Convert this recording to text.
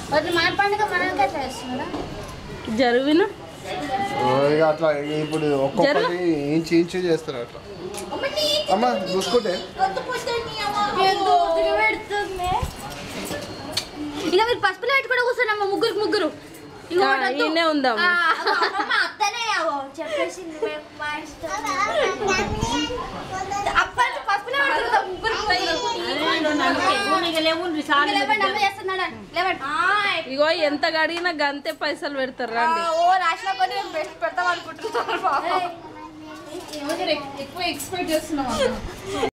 వద్దు మన పండుగ మనకి ఎట్లా చేస్తున్నారా జరువిన ఓ, ఇక అట్లా ఇప్పుడు ఒక్కొక్కటి ఇంచు ఇంచు చేస్తారు అట్లా అమ్మ చూసుకుంటే ఎంత ఉతికి పెడుతుంది ఇక మీరు పసుపు లైట్ కూడా కూర్చోండి ముగ్గురికి ముగ్గురు ఇగో ఆ, ఒకటి వద్దు. ఈయనే ఉందాం. ఆ, అమ్మ అత్తనే అవో చెప్పేసింది మేము మా ఇష్టం అప్పటి పసుపులో పెడుతుందా ముగ్గురికి లేవండి అమ్మ చేస్తున్నాడు లేవండి ఇగో ఎంత గడిగినా గంతే పైసలు పెడతారు రండి ఓ రాసిన కొన్ని బెస్ట్ పెడతాం అనుకుంటున్నారు పాపం ఎక్కువ ఎక్స్పెక్ట్ చేస్తున్నాం